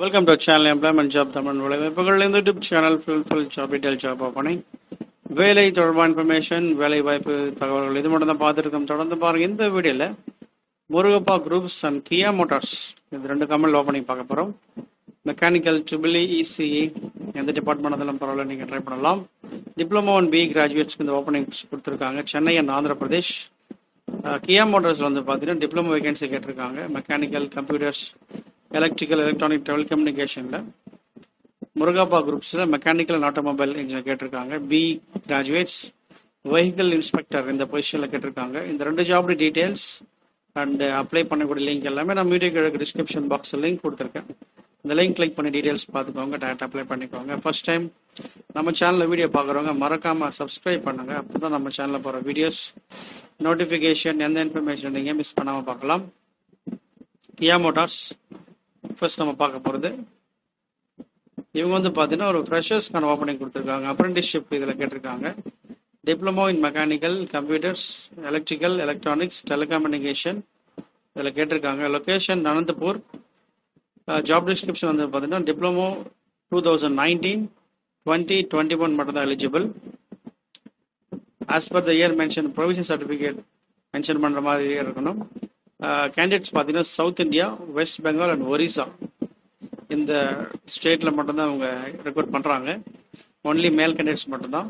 welcome to channel employment job Tamil விளைவாய்ப்புகள் இந்த YouTube channel fill fill job detail job opening வேலை தொடர்பான information வேலை வாய்ப்பு தகவல்கள் இது மட்டும் தான் பார்த்துருக்கோம் தொடர்ந்து பாருங்க இந்த வீடியோவில் Murugappa groups and Kia Motors இது ரெண்டு கம்பெனி ஓப்பனிங் பார்க்க போகிறோம் மெக்கானிக்கல் ட்ரிபிளி இசிஇ எந்த டிபார்ட்மெண்ட் அதெல்லாம் பரவாயில்ல நீங்கள் ட்ரை பண்ணலாம் டிப்ளமோ அண்ட் பி கிராஜுவேட்ஸ்க்கு இந்த ஓப்பனிங்ஸ் கொடுத்துருக்காங்க Chennai and Andhra Pradesh Kia Motors வந்து பார்த்தீங்கன்னா டிப்ளமோ வேகன்சி கேட்டிருக்காங்க மெக்கானிக்கல் கம்ப்யூட்டர்ஸ் எலக்ட்ரிக்கல் எலக்ட்ரானிக் டெவல் கம்யூனிகேஷனில் முருகாப்பா குரூப்ஸில் மெக்கானிக்கல் அண்ட் ஆட்டோமொபைல் இன்ஜினியர் கேட்டிருக்காங்க பி கிராஜுவேட்ஸ் வெஹிக்கிள் இன்ஸ்பெக்டர் இந்த பொசிஷனில் கேட்டிருக்காங்க இந்த ரெண்டு ஜாப் டீட்டெயில்ஸ் அண்ட் அப்ளை பண்ணக்கூடிய லிங்க் எல்லாமே நான் வீடியோ டிஸ்கிரிப்ஷன் பாக்ஸில் லிங்க் கொடுத்துருக்கேன் இந்த லிங்க் கிளிக் பண்ணி டீடைல்ஸ் பார்த்துக்கோங்க டேரக்ட் அப்ளை பண்ணிக்கோங்க ஃபர்ஸ்ட் டைம் நம்ம சேனலில் வீடியோ பார்க்குறவங்க மறக்காமல் சப்ஸ்கிரைப் பண்ணுங்கள் அப்போ தான் நம்ம சேனலில் போகிற வீடியோஸ் நோட்டிஃபிகேஷன் எந்த இன்ஃபர்மேஷன் நீங்கள் மிஸ் பண்ணாமல் பார்க்கலாம் கியா மோட்டார்ஸ் ஃபர்ஸ்ட் நம்ம பார்க்க போகிறது இவங்க வந்து பார்த்தீங்கன்னா ஒரு ஃப்ரெஷர்ஸ்க்கான ஓப்பனிங் கொடுத்துருக்காங்க அப்ரெண்டிஸ்ஷிப் இதில் கேட்டிருக்காங்க diploma in mechanical computers electrical electronics telecommunication இதில் கேட்டிருக்காங்க லொக்கேஷன் அனந்தபூர் ஜாப் டிஸ்கிரிப்ஷன் வந்து பார்த்தீங்கன்னா diploma two thousand nineteen twenty twenty one மட்டும் தான் eligible as per the year mention provision certificate mention பண்ணுற மாதிரி இருக்கணும் கேண்டிடேட்ஸ் பார்த்தீங்கன்னா South India West Bengal and Orissa இந்த ஸ்டேட்டில் மட்டும்தான் அவங்க ரெக்ரூட் பண்ணுறாங்க ஒன்லி மேல் கேண்டிடேட்ஸ் மட்டும்தான்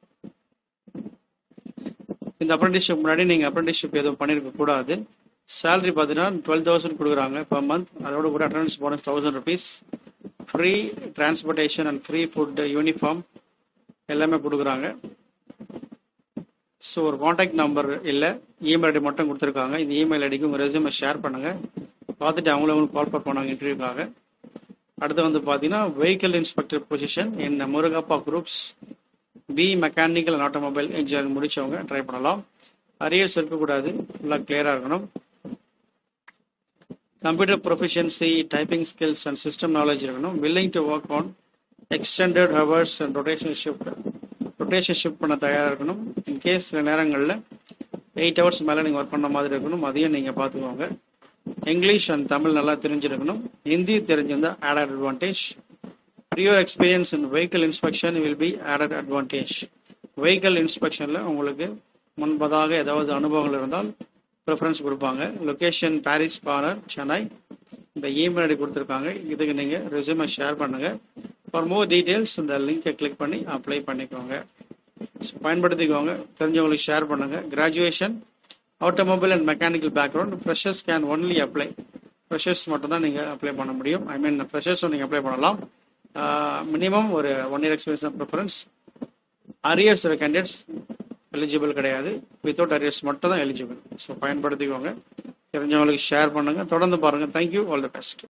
இந்த அப்ரெண்டிஸ்ஷிப் முன்னாடி நீங்கள் அப்ரெண்டிஸ்ஷிப் எதுவும் பண்ணியிருக்க கூடாது சேலரி பார்த்தீங்கன்னா டுவெல் தௌசண்ட் கொடுக்குறாங்க பர் மந்த் அதோட கூட attendance bonus thousand rupees free transportation and free food uniform எல்லாமே கொடுக்குறாங்க ஸோ ஒரு காண்டாக்ட் நம்பர் இல்லை இமெயில் ஐடி மட்டும் கொடுத்துருக்காங்க இந்த இமெயில் ஐடிக்கு உங்கள் ரெசியூமை ஷேர் பண்ணுங்கள் பார்த்துட்டு அவங்கள உங்களுக்கு கால் பண்ண போனாங்க இன்டர்வியூக்காக அடுத்து வந்து பார்த்தீங்கன்னா வெஹிக்கிள் இன்ஸ்பெக்டர் பொசிஷன் இந்த Murugappa groups B mechanical and automobile engineering முடிச்சவங்க ட்ரை பண்ணலாம் அரியர்ஸ் இருக்கக்கூடாது ஃபுல்லாக கிளியராக இருக்கணும் computer proficiency typing skills and system knowledge இருக்கணும் willing to work on extended hours and rotation shift rotation shift பண்ண தயாராக இருக்கணும் இன்கேஸ் சில நேரங்களில் எயிட் ஹவர்ஸ் மேலே நீங்கள் ஒர்க் பண்ண மாதிரி இருக்கணும் அதையும் நீங்கள் பார்த்துக்கோங்க இங்கிலீஷ் அண்ட் தமிழ் நல்லா தெரிஞ்சிருக்கணும் ஹிந்தி தெரிஞ்சிருந்தா added advantage prior experience in vehicle inspection will be added advantage vehicle இன்ஸ்பெக்ஷனில் உங்களுக்கு முன்பதாக ஏதாவது அனுபவங்கள் இருந்தால் ப்ரிஃபரன்ஸ் கொடுப்பாங்க லொக்கேஷன் பாரிஸ் கார்னர் சென்னை இந்த இமெயில் ஐடி கொடுத்துருக்காங்க இதுக்கு நீங்கள் ரெசியூமை ஷேர் பண்ணுங்கள் ஃபார் மோர் டீட்டெயில்ஸ் இந்த லிங்கை கிளிக் பண்ணி அப்ளை பண்ணிக்கோங்க ஸோ பயன்படுத்திக்கோங்க தெரிஞ்சவங்களுக்கு ஷேர் பண்ணுங்கள் graduation automobile and mechanical background freshers can only apply freshers மட்டும் தான் நீங்கள் அப்ளை பண்ண முடியும் ஐ மீன் ஃப்ரெஷர்ஸும் நீங்கள் அப்ளை பண்ணலாம் மினிமம் ஒரு ஒன் இயர் எக்ஸ்பீரியன்ஸ் தான் ப்ரிஃபரன்ஸ் அரியர்ஸ் கேண்டிடேட்ஸ் எலிஜிபிள் கிடையாது வித்தவுட் அரியர்ஸ் மட்டும் தான் எலிஜிபிள் ஸோ பயன்படுத்திக்கோங்க தெரிஞ்சவங்களுக்கு ஷேர் பண்ணுங்கள் தொடர்ந்து பாருங்கள் தேங்க்யூ ஆல் தி பெஸ்ட்